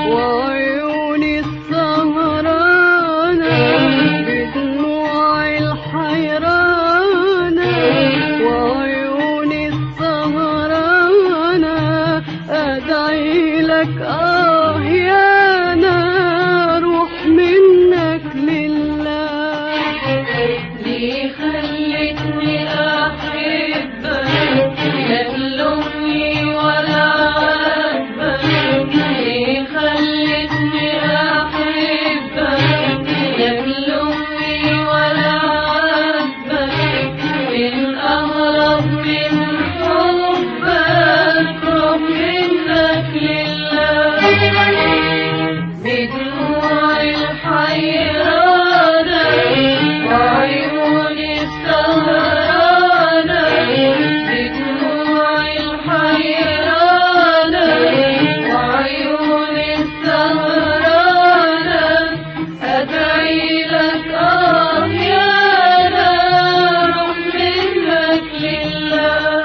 وعيوني السهرانة بدموع الحيرانة وعيوني السهرانة أدعي لك آه يا نار روح منك لله ليه خلتني أحبك لا تلومني ولا عاتبك ليه خلتني أحبك لا تلومني ولا عاتبك من أغرب من حبك روح منك لله بدموع الحيرانة وعيوني السهرانة بدموع الحيرانة وعيوني السهرانة أدعي لك آه يا نار منك لله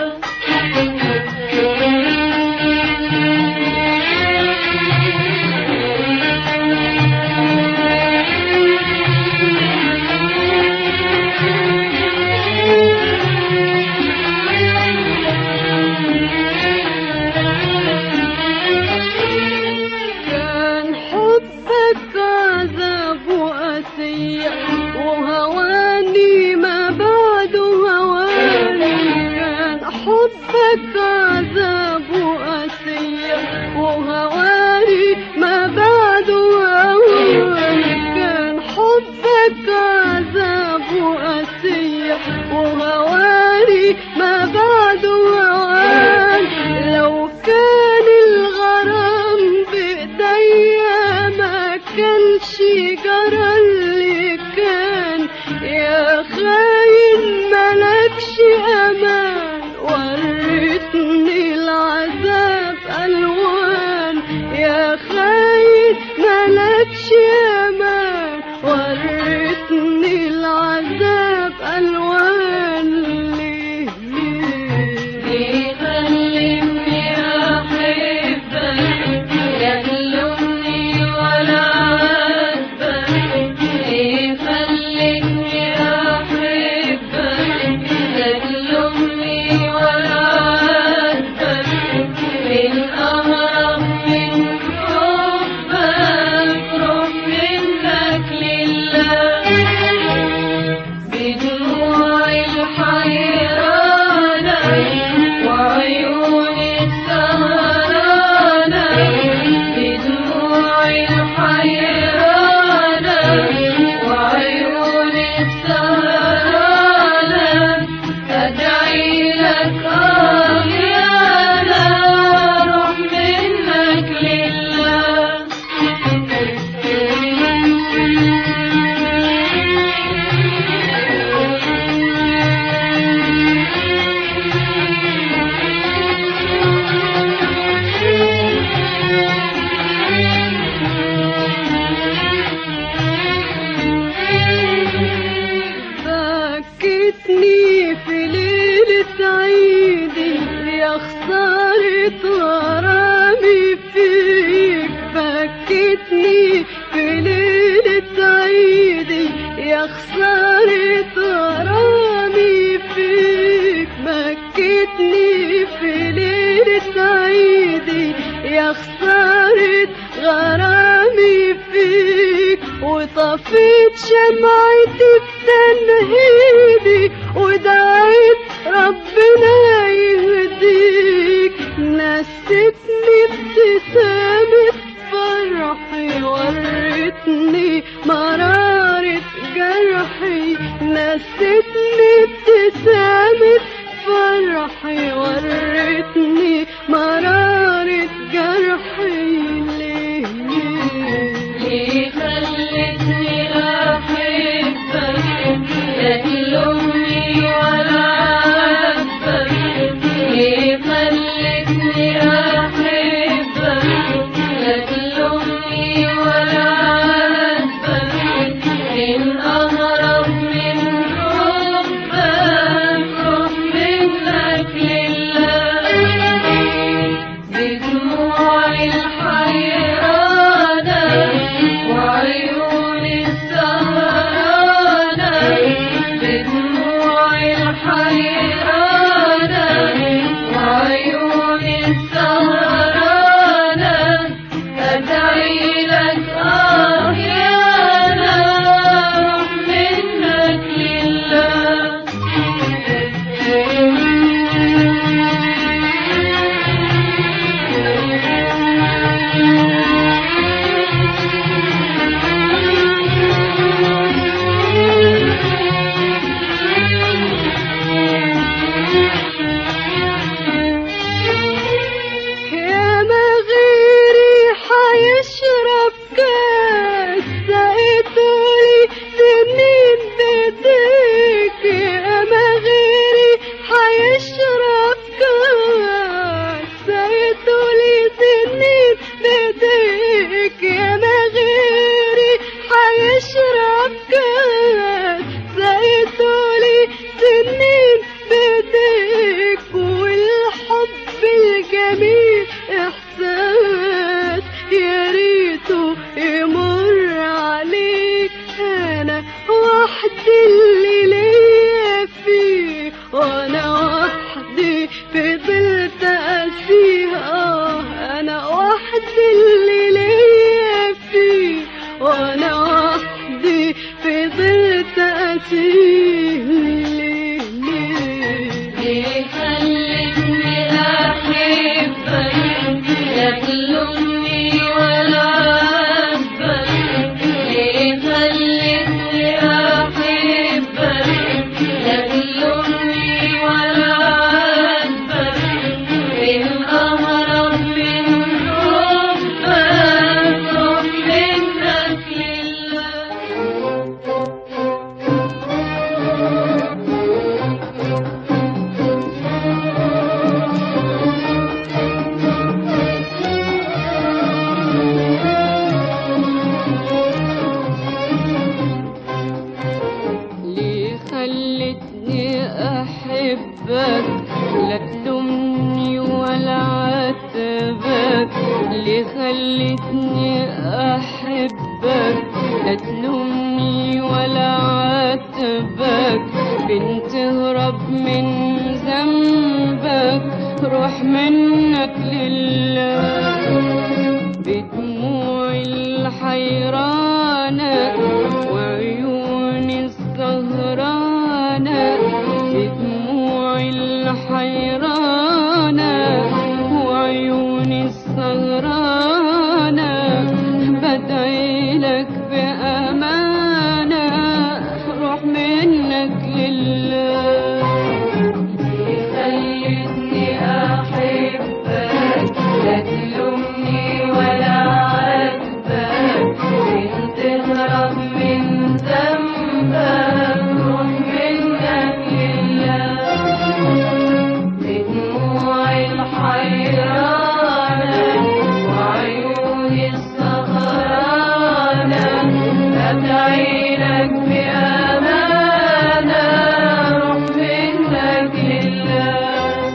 كان حبك عذاب وأسية وهواني ما بعد هواني كان حبك عذاب وأسية وهواني ما بعد هواني كان حبك عذاب وأسية وهواني ما بعد هواني لو كان الغرام بإيديا ما كانش جرى اللي كان يا خاين ملكش أمان وريتني العذاب ألوان يا خاين ملكش أمان وريتني العذاب ألوان ليه ليه ليه خلتني أحبك لا تلومني ولا عاتبك ليه خلتني أحبك لا تلومني ولا عاتبك من أغرب من حبك روح منك لله بدموع الحيرانة وعيوني السهرانة بدموع الحيرانة وعيوني السهرانة أدعي لك آه يا نار روح منك لله فكتني في ليلة عيدي يا خسارة غرامي فيك فكتني في ليلة عيدي يا خسارة غرامي فيك مكتني في ليلة عيدي يا خسارة غرامي فيك وطفيت شمعتي بتنهيدي ودعيت ربنا يهديك نستني ابتسامة فرحي ورتني مرارة جرحي نستني ابتسامة فرحي ورتني مرارة جرحي ليه ليه ليه خلتني أحبك لا تلومني ولا عاتبك ليه خلتني أحبك لا تلومني ولا عاتبك من أغرب من حبك أفكار سقيتولي سنين بإيديك والحب الجميل إحساس يا ريته يمر عليك أنا وحدي اللي ليا فيه وأنا وحدي فضلت أسيه آه أنا وحدي اللي ليا فيه وأنا وحدي فضلت أسيه ليه ليه ليه خلتني أحبك لا تلومني ولا عاتبك ليه خلتني أحبك لا تلومني ولا عاتبك فين أهرب من حبك روح منك لله ليه خلتني أحبك لا تلومني ولا عاتبك ليه خلتني أحبك لا تلومني ولا عاتبك بنت تهرب من ذنبك روح منك لله بدموع الحيرانة وعيوني السهرانة بدموع الحيرانة وعيوني السهرانة بدعي لك بأمانة روح منك لله خلتني أحبك لا تلومني ولا عاتبك إن تهرب من ذنبك روح منك لله بدموع الحيرانة وعيوني السهرانة أدعي لك بأمانة روح منك لله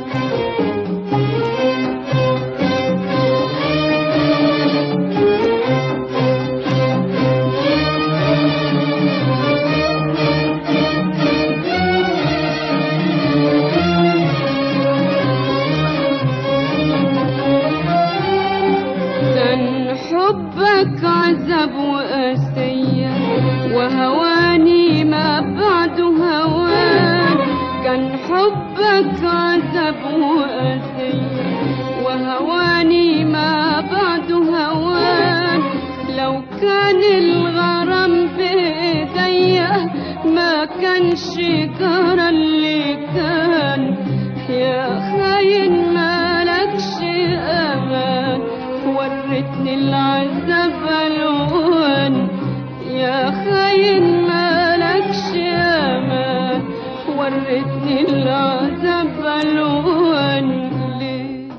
كان حبك عذاب وقاسية وهواني ما بعده هوان كان حبك عذاب وقاسية وهواني ما بعده هوان لو كان الغرام بإيديا ما كانش جرى اللي كان يا خاين مالكش امان ورتني العذاب الوان يا خاين مالكش امان ورتني العذاب الوان ليه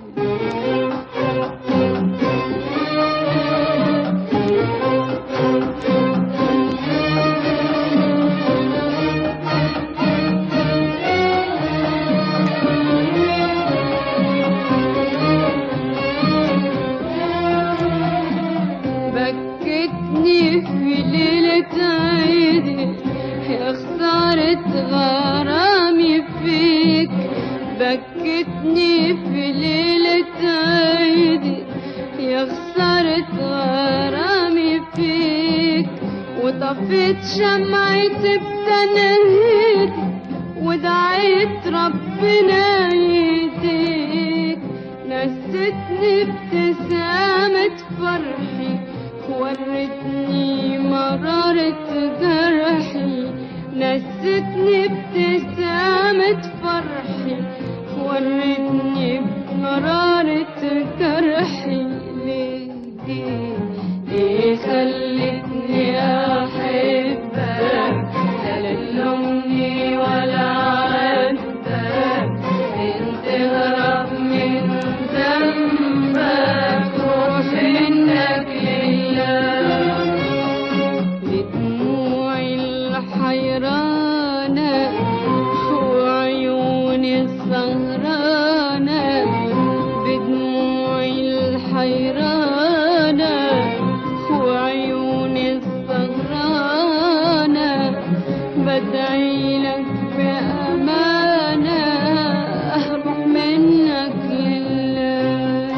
بكتني في ليلة عيدي يا خسارة غرامي فيك بكتني في ليلة عيدي يا خسارة غرامي فيك وطفيت شمعتي بتنهيدي ودعيت ربنا يهديك نستني ابتسامة فرحي ورتني مرارة جرحي نستني ابتسامة فرحي ورتني مرارة جرحي ليه ليه ليه خلتني أحبك لا تلومني ولا عاتبك انت هرب من ذنبك روح منك لله بدموع السهرانة وعيوني السهرانة بدموعي الحيرانة وعيوني السهرانة بدعي لك بأمانة أروح منك لله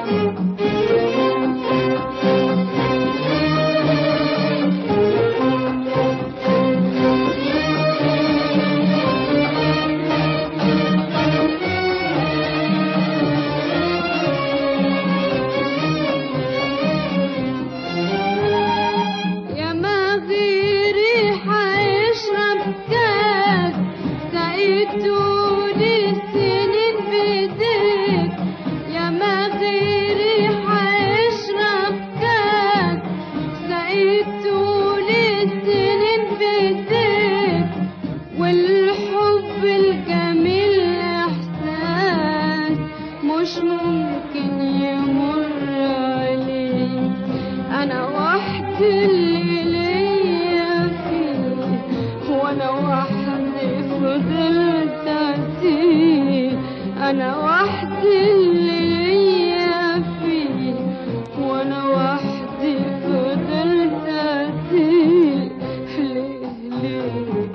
يا ما غيري حيشرب كاس سقيتولي السنين بيديك يا ما غيري حيشرب كاس سقيتولي السنين بيديك والحب الجميل احساس مش ممكن يمر عليك انا وحدي اللي ليا فيه وانا وحدي فضلت أسير انا وحدي اللي ليا فيه وانا وحدي فضلت أسير ليه ليه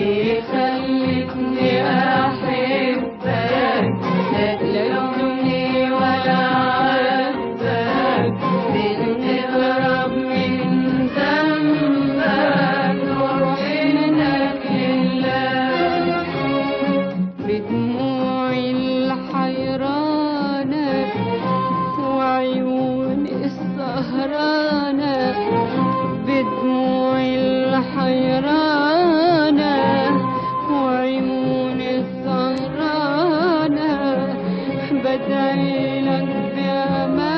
يخليني أحبك لا تلومني ولا عاتبك بتهرب من ذنبك وروحي منك لله بدموعي الحيرانة وعيوني السهرانة بدموعي الحيرانة وعيوني السهرانة بدعي لك بأمان